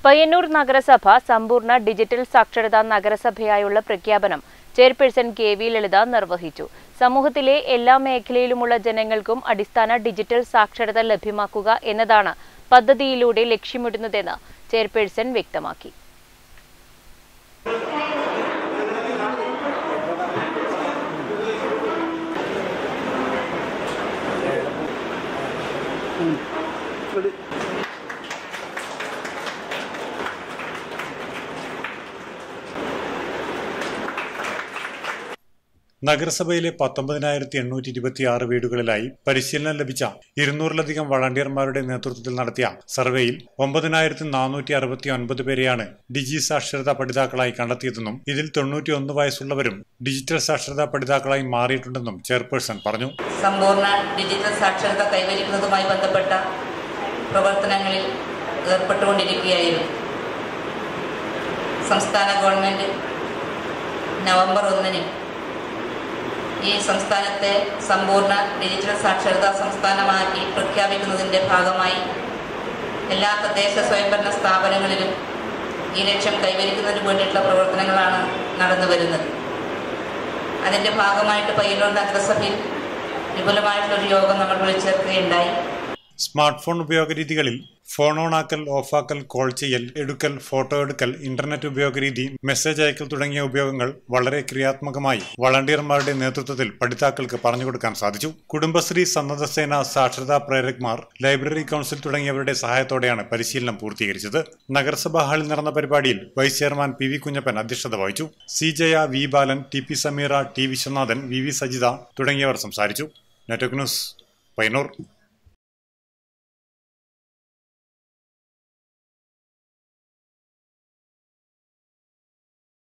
പയ്യന്നൂർ നഗരസഭ സമ്പൂർണ്ണ ഡിജിറ്റൽ സാക്ഷരതാ നഗരസഭയായുള്ള പ്രഖ്യാപനം ചെയർപേഴ്സൺ കെ വി ലളിത നിർവഹിച്ചു സമൂഹത്തിലെ എല്ലാ മേഖലയിലുമുള്ള ജനങ്ങൾക്കും അടിസ്ഥാന ഡിജിറ്റൽ സാക്ഷരത ലഭ്യമാക്കുക എന്നതാണ് പദ്ധതിയിലൂടെ ലക്ഷ്യമിടുന്നതെന്ന് ചെയർപേഴ്സൺ വ്യക്തമാക്കി നഗരസഭയിലെ പത്തൊമ്പതിനായിരത്തി എണ്ണൂറ്റി ഇരുപത്തിയാറ് വീടുകളിലായി പരിശീലനം ലഭിച്ച ഇരുന്നൂറിലധികം വളണ്ടിയർമാരുടെ നേതൃത്വത്തിൽ നടത്തിയ സർവേയിൽ ഒമ്പതിനായിരത്തി നാനൂറ്റി അറുപത്തി ഒൻപത് പേരെയാണ് ഡിജി സാക്ഷരതാ പഠിതാക്കളായി കണ്ടെത്തിയതെന്നും ഇതിൽ തൊണ്ണൂറ്റി ഒന്ന് വയസ്സുള്ളവരും ഡിജിറ്റൽ സാക്ഷരതാ പഠിതാക്കളായി മാറിയിട്ടുണ്ടെന്നും ചെയർപേഴ്സൺ പറഞ്ഞു സമ്പൂർണ്ണ ഡിജിറ്റൽ സാക്ഷരത കൈവരിക്കുന്നതുമായി ബന്ധപ്പെട്ട പ്രവർത്തനങ്ങളിൽ ഏർപ്പെട്ടുകൊണ്ടിരിക്കുകയായിരുന്നു സംസ്ഥാന ഗവൺമെൻറ് നവംബർ ഒന്നിന് ഈ സംസ്ഥാനത്തെ സമ്പൂർണ്ണ ഡിജിറ്റൽ സാക്ഷരതാ സംസ്ഥാനമാക്കി പ്രഖ്യാപിക്കുന്നതിൻ്റെ ഭാഗമായി എല്ലാ തദ്ദേശ സ്വയംഭരണ സ്ഥാപനങ്ങളിലും ഈ ലക്ഷ്യം കൈവരിക്കുന്നതിന് വേണ്ടിയിട്ടുള്ള പ്രവർത്തനങ്ങളാണ് നടന്നു വരുന്നത് അതിൻ്റെ ഭാഗമായിട്ട് പയ്യന്നൂർ നഗരസഭയിൽ വിപുലമായിട്ടുള്ളൊരു യോഗം നമ്മൾ വിളിച്ചേർക്കുകയുണ്ടായി സ്മാർട്ട് ഫോൺ ഉപയോഗ രീതികളിൽ ഫോൺ ഓണാക്കൽ ഓഫാക്കൽ കോൾ ചെയ്യൽ എടുക്കൽ ഫോട്ടോ എടുക്കൽ ഇന്റർനെറ്റ് ഉപയോഗ രീതി മെസ്സേജ് അയക്കൽ തുടങ്ങിയ ഉപയോഗങ്ങൾ വളരെ ക്രിയാത്മകമായി വളണ്ടിയർമാരുടെ നേതൃത്വത്തിൽ പഠിതാക്കൾക്ക് പറഞ്ഞുകൊടുക്കാൻ സാധിച്ചു കുടുംബശ്രീ സന്നദ്ധസേന സാക്ഷരതാ പ്രേരക്മാർ ലൈബ്രറി കൗൺസിൽ തുടങ്ങിയവരുടെ സഹായത്തോടെയാണ് പരിശീലനം പൂർത്തീകരിച്ചത് നഗരസഭാ ഹാളിൽ നടന്ന പരിപാടിയിൽ vice chairman P V Kunhappan അധ്യക്ഷത വഹിച്ചു C Jaya V Balan T P Sameera T Viswanathan V V Sajitha തുടങ്ങിയവർ സംസാരിച്ചു നെറ്റ്വർക്ക് ന്യൂസ് പയ്യന്നൂർ